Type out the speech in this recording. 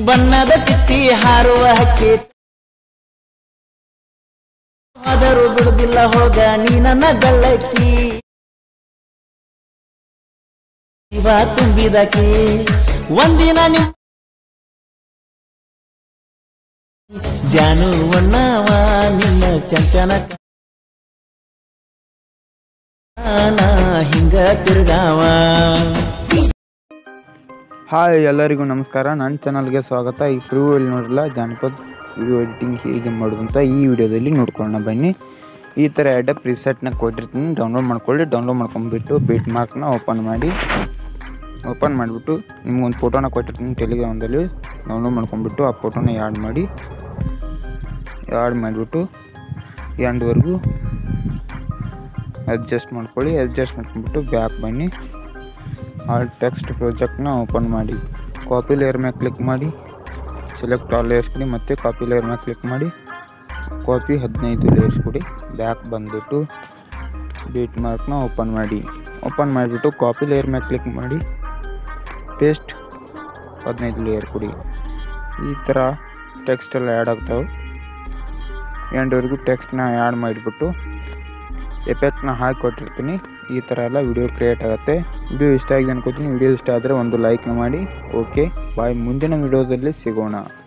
ಬಣ್ಣದ ಚಿಟ್ಟಿ ಹಾರುವ ಹಕ್ಕಿ ಆದರೂ ಬಿಡುದಿಲ್ಲ ಹೋಗ ನೀ ನನ್ನ ಬೆಳ್ಳಕ್ಕಿ ಶಿವ ತುಂಬಿದಕಿ ಒಂದಿನ ನಿಮ್ ಜಾನುವನ್ನವ ನಿನ್ನ ಚಂಚನ ನಾ ಹಿಂಗ ತಿರ್ಗಾವ ಹಾಯ್ ಎಲ್ಲರಿಗೂ ನಮಸ್ಕಾರ ನನ್ನ ಚಾನಲ್ಗೆ ಸ್ವಾಗತ ಈ ಪ್ರಿವ್ಯೂಲ್ಲಿ ನೋಡಲ್ಲ ಜಾನಪದ ವಿಡಿಯೋ ಎಡಿಟಿಂಗ್ ಹೇಗೆ ಮಾಡೋದು ಅಂತ ಈ ವಿಡಿಯೋದಲ್ಲಿ ನೋಡ್ಕೊಳ್ಳೋಣ ಬನ್ನಿ ಈ ಥರ ಎಡಪ್ ಪ್ರಿಸೆಟ್ನ ಕೊಟ್ಟಿರ್ತೀನಿ ಡೌನ್ಲೋಡ್ ಮಾಡ್ಕೊಳ್ಳಿ ಡೌನ್ಲೋಡ್ ಮಾಡ್ಕೊಂಡ್ಬಿಟ್ಟು ಬೀಟ್ ಮಾರ್ಕ್ನ ಓಪನ್ ಮಾಡಿ ಓಪನ್ ಮಾಡಿಬಿಟ್ಟು ನಿಮ್ಗೊಂದು ಫೋಟೋನ ಕೊಟ್ಟಿರ್ತೀನಿ ಟೆಲಿಗ್ರಾಮ್ದಲ್ಲಿ ಡೌನ್ಲೋಡ್ ಮಾಡ್ಕೊಂಡ್ಬಿಟ್ಟು ಆ ಫೋಟೋನ ಆ್ಯಡ್ ಮಾಡಿ ಆ್ಯಡ್ ಮಾಡಿಬಿಟ್ಟು ಎಂಡ್ವರೆಗೂ ಅಡ್ಜಸ್ಟ್ ಮಾಡ್ಕೊಳ್ಳಿ ಅಡ್ಜಸ್ಟ್ ಮಾಡ್ಕೊಂಡ್ಬಿಟ್ಟು ಬ್ಯಾಕ್ ಬನ್ನಿ ಆ ಟೆಕ್ಸ್ಟ್ ಪ್ರಾಜೆಕ್ಟ್ನ ಓಪನ್ ಮಾಡಿ ಕಾಪಿ ಲೇಯರ್ ಮೇಲೆ ಕ್ಲಿಕ್ ಮಾಡಿ ಸೆಲೆಕ್ಟ್ ಆಲ್ ಲೇಯರ್ಸ್ ಕೊಡಿ ಮತ್ತು ಕಾಪಿ ಲೇಯರ್ ಮೇಲೆ ಕ್ಲಿಕ್ ಮಾಡಿ ಕಾಪಿ ಹದಿನೈದು ಲೇಯರ್ಸ್ ಕೊಡಿ ಬ್ಯಾಕ್ ಬಂದುಬಿಟ್ಟು ಬೀಟ್ ಮಾರ್ಕ್ನ ಓಪನ್ ಮಾಡಿ ಓಪನ್ ಮಾಡಿಬಿಟ್ಟು ಕಾಪಿ ಲೇಯರ್ ಮೇಲೆ ಕ್ಲಿಕ್ ಮಾಡಿ ಪೇಸ್ಟ್ ಹದಿನೈದು ಲೇಯರ್ ಕೊಡಿ ಈ ಥರ ಟೆಕ್ಸ್ಟ್ ಎಲ್ಲ ಆ್ಯಡ್ ಆಗ್ತಾವೆ ಎಂಡ್ವರೆಗೂ ಟೆಕ್ಸ್ಟ್ನ ಆ್ಯಡ್ ಮಾಡಿಬಿಟ್ಟು ಎಫೆಕ್ಟ್ನ ಹಾಕಿ ಕೊಟ್ಟಿರ್ತೀನಿ ಈ ಥರ ಎಲ್ಲ ವಿಡಿಯೋ ಕ್ರಿಯೇಟ್ ಆಗುತ್ತೆ ವಿಡಿಯೋ ಇಷ್ಟ ಆಗಿದೆ ಅನ್ಕೋತೀನಿ ವಿಡಿಯೋ ಇಷ್ಟ ಆದರೆ ಒಂದು ಲೈಕ್ನ ಮಾಡಿ ಓಕೆ ಬಾಯ್ ಮುಂದಿನ ವಿಡಿಯೋದಲ್ಲಿ ಸಿಗೋಣ